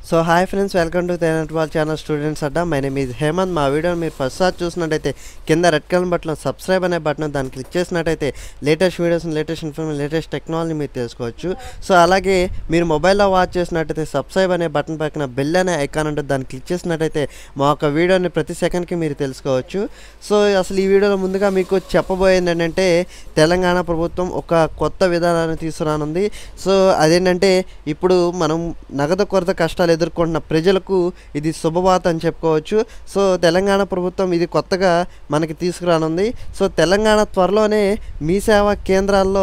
so hi friends welcome to tenet wall channel students Adda my name is Hemanth మా వీడియోని మీరు first sir చూసినట్టయితే కింద రెడ్ కలర్ బటన్ సబ్స్క్రైబ్ అనే బటన్ దాన్ని క్లిక్ చేసినట్టయితే latest videos latest information latest technology మీరు తెలుసుకోవచ్చు సో అలాగే మీరు మొబైల్లో వాచ్ చేసినట్టయితే సబ్స్క్రైబ్ అనే బటన్ పక్కన బెల్ అనే ఐకాన్ ఉంటుంది దాన్ని క్లిక్ చేసినట్టయితే మా యొక్క వీడియోని ప్రతి సెకండ్కి మీరు తెలుసుకోవచ్చు సో అసలు ఈ వీడియోలో ముందుగా మీకు చెప్పబోయేది ఏంటంటే తెలంగాణ ప్రభుత్వం ఒక కొత్త విధానాన్ని తీసుకురానుంది సో అదేంటంటే ఇప్పుడు మనం నగదు కొరత కష్టాలు ఎదుర్కొంటున్న ప్రజలకు ఇది శుభవార్త అని చెప్పుకోవచ్చు సో తెలంగాణ ప్రభుత్వం ఇది కొత్తగా మనకి తీసుకురానుంది సో తెలంగాణ త్వరలోనే మీ సేవా కేంద్రాల్లో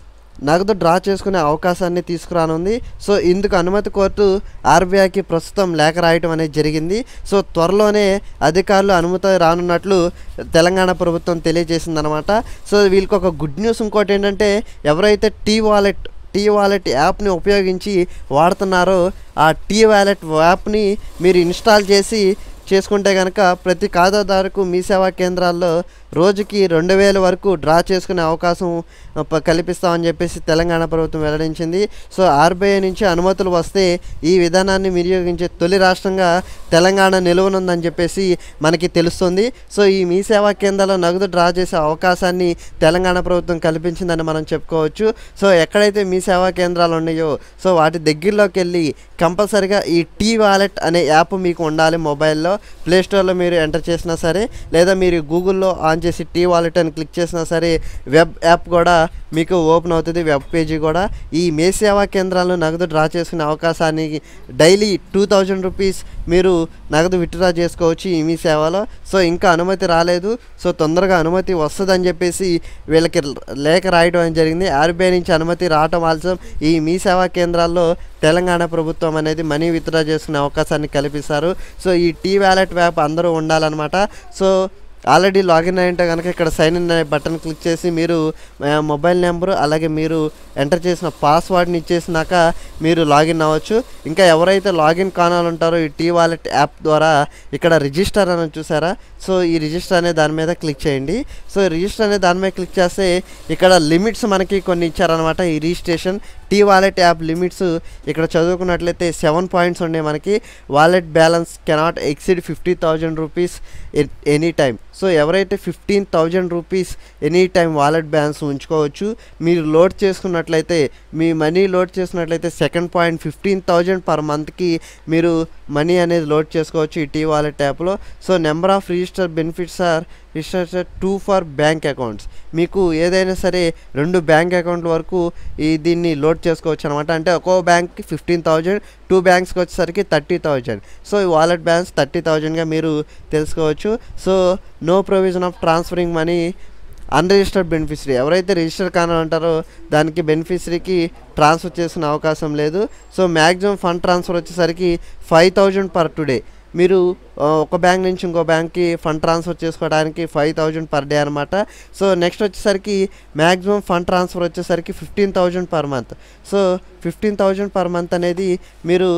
నగదు డ్రా చేసుకునే అవకాశాన్ని తీసుకురానుంది సో ఇందుకు అనుమతి కోర్టు ఆర్బీఐకి ప్రస్తుతం లేఖ రాయటం అనేది జరిగింది సో త్వరలోనే అధికారులు అనుమతి రానున్నట్లు తెలంగాణ ప్రభుత్వం తెలియజేసిందనమాట సో వీళ్ళకి ఒక గుడ్ న్యూస్ ఇంకోటి ఏంటంటే ఎవరైతే టీ వాలెట్ టీ వాలెట్ యాప్ని ఉపయోగించి వాడుతున్నారో ఆ టీ వాలెట్ యాప్ని మీరు ఇన్స్టాల్ చేసి చేసుకుంటే కనుక ప్రతి ఖాతాదారుకు మీ సేవా కేంద్రాల్లో రోజుకి రెండు వేల వరకు డ్రా చేసుకునే అవకాశం ఆ, ప- కల్పిస్తామని చెప్పేసి తెలంగాణ ప్రభుత్వం వెల్లడించింది సో ఆర్బీఐ నుంచి అనుమతులు వస్తే ఈ విధానాన్ని వినియోగించే తొలి రాష్ట్రంగా తెలంగాణ నిలువనుందని చెప్పేసి మనకి తెలుస్తుంది సో ఈ మీ సేవా కేంద్రాల్లో నగదు డ్రా చేసే అవకాశాన్ని తెలంగాణ ప్రభుత్వం కల్పించిందని మనం చెప్పుకోవచ్చు సో ఎక్కడైతే మీ సేవా కేంద్రాలు ఉన్నాయో సో వాటి దగ్గరలోకి వెళ్ళి కంపల్సరిగా ఈ టీ వాలెట్ అనే యాప్ మీకు ఉండాలి మొబైల్లో ప్లే స్టోర్లో మీరు ఎంటర్ చేసినా సరే లేదా మీరు గూగుల్లో ఆన్ చేసి టీ వాలెట్ అని క్లిక్ చేసినా సరే వెబ్ యాప్ కూడా మీకు ఓపెన్ అవుతుంది వెబ్ పేజీ కూడా ఈ మే సేవా కేంద్రాలను నగదు డ్రా చేసుకునే అవకాశాన్ని డైలీ టూ థౌజండ్ రూపీస్ మీరు నగదు విత్డ్రా చేసుకోవచ్చు ఈ మీ సేవలో సో ఇంకా అనుమతి రాలేదు సో తొందరగా అనుమతి వస్తుందని చెప్పేసి వీళ్ళకి లేఖ రాయడం అనేది జరిగింది ఆర్బీఐ నుంచి అనుమతి రావటం ఆలస్యం ఈ మీ సేవా కేంద్రాల్లో తెలంగాణ ప్రభుత్వం అనేది మనీ విత్డ్రా చేసుకునే అవకాశాన్ని కల్పిస్తారు సో ఈ టీ వ్యాలెట్ యాప్ అందరూ ఉండాలన్నమాట సో ఆల్రెడీ లాగిన్ అయ్యింటే కనుక ఇక్కడ సైన్ ఇన్ అనే బటన్ క్లిక్ చేసి మీరు ఆ, మొబైల్ నెంబరు అలాగే మీరు ఎంటర్ చేసిన పాస్వర్డ్ని ఇచ్చేసినాక మీరు లాగిన్ అవ్వచ్చు ఇంకా ఎవరైతే లాగిన్ కానాలంటారో ఈ టీ వాలెట్ యాప్ ద్వారా ఇక్కడ రిజిస్టర్ అని చూసారా సో ఈ రిజిస్టర్ అనే దాని మీద క్లిక్ చేయండి సో రిజిస్టర్ అనే దాని మీద క్లిక్ చేస్తే ఇక్కడ లిమిట్స్ మనకి కొన్ని ఇచ్చారనమాట ఈ registration T wallet app limits ఇక్కడ చదువుకున్నట్లయితే సెవెన్ పాయింట్స్ ఉన్నాయి మనకి wallet balance cannot exceed fifty thousand rupees any time so ఎవరైతే fifteen thousand rupees any time wallet balance ఉంచుకోవచ్చు మీరు లోడ్ చేసుకున్నట్లయితే మీ మనీ లోడ్ చేసినట్లయితే second point fifteen thousand per మంత్కి మీరు మనీ అనేది లోడ్ చేసుకోవచ్చు ఈ టీ వాలెట్ యాప్లో so number of register benefits are register two for bank accounts మీకు ఏదైనా సరే రెండు బ్యాంక్ అకౌంట్ల వరకు ఈ దీన్ని లోడ్ చేసుకోవచ్చు అనమాట అంటే ఒక్కో బ్యాంక్కి ఫిఫ్టీన్ థౌజండ్ టూ బ్యాంక్స్కి వచ్చేసరికి థర్టీ థౌజండ్ సో ఈ వాలెట్ బ్యాలెన్స్ థర్టీ థౌజండ్గా మీరు తెలుసుకోవచ్చు so no provision of transferring money unregistered beneficiary ఎవరైతే రిజిస్టర్ కానంటారో దానికి బెనిఫిషరీకి ట్రాన్స్ఫర్ చేసుకునే అవకాశం లేదు సో మ్యాక్సిమం ఫండ్ ట్రాన్స్ఫర్ వచ్చేసరికి ఫైవ్ థౌజండ్ పర్ టుడే మీరు ఆ, ఒక బ్యాంక్ నుంచి ఇంకో బ్యాంక్కి ఫండ్ ట్రాన్స్ఫర్ చేసుకోవడానికి ఫైవ్ థౌజండ్ పర్ డే అనమాట సో నెక్స్ట్ వచ్చేసరికి మ్యాక్సిమం ఫండ్ ట్రాన్స్ఫర్ వచ్చేసరికి fifteen thousand per month so fifteen thousand per month అనేది మీరు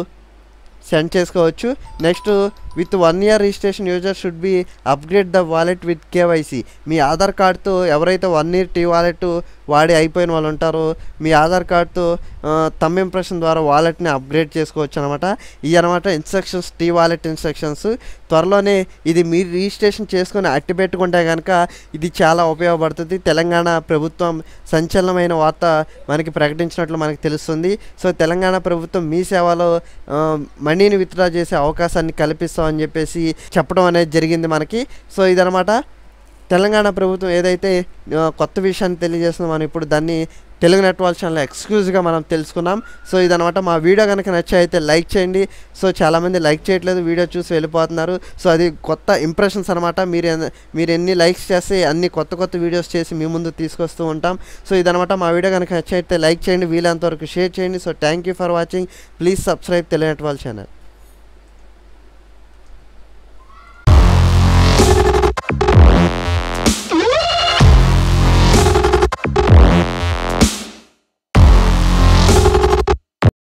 సెండ్ చేసుకోవచ్చు next with one year registration user should be upgrade the wallet with KYC మీ ఆధార్ కార్డ్తో ఎవరైతే one year tea wallet వాడి అయిపోయిన వాళ్ళు ఉంటారో మీ ఆధార్ కార్డ్తో తమ్ ఇంప్రెషన్ ద్వారా వాలెట్ని అప్గ్రేడ్ చేసుకోవచ్చు అనమాట ఇవి అనమాట ఇన్స్ట్రక్షన్స్ టీ వాలెట్ ఇన్స్ట్రక్షన్స్ త్వరలోనే ఇది మీరు రిజిస్ట్రేషన్ చేసుకొని అట్టి పెట్టుకుంటే కనుక ఇది చాలా ఉపయోగపడుతుంది తెలంగాణ ప్రభుత్వం సంచలనమైన వార్త మనకి ప్రకటించినట్లు మనకి తెలుస్తుంది సో తెలంగాణ ప్రభుత్వం మీ సేవలో ఆ, మనీని విత్డ్రా చేసే అవకాశాన్ని కల్పిస్తామని చెప్పేసి చెప్పడం అనేది జరిగింది మనకి సో ఇదనమాట తెలంగాణ ప్రభుత్వం ఏదైతే ఆ, కొత్త విషయాన్ని తెలియజేస్తుందో మనం ఇప్పుడు దాన్ని తెలుగు నెట్ వాళ్ళ ఛానల్ ఎక్స్క్లూజివ్గా మనం తెలుసుకున్నాం సో ఇదనమాట మా వీడియో కనుక నచ్చే అయితే లైక్ చేయండి సో చాలామంది లైక్ చేయట్లేదు వీడియో చూసి వెళ్ళిపోతున్నారు సో అది కొత్త ఇంప్రెషన్స్ అనమాట మీరు ఎన్- మీరు ఎన్ని లైక్స్ చేస్తే అన్ని కొత్త కొత్త వీడియోస్ చేసి మీ ముందు తీసుకొస్తూ ఉంటాం సో ఇదనమాట మా వీడియో కనుక నచ్చే అయితే లైక్ చేయండి వీలంతవరకు షేర్ చేయండి so thank you for watching please subscribe Telugu net వాళ్ళ ఛానల్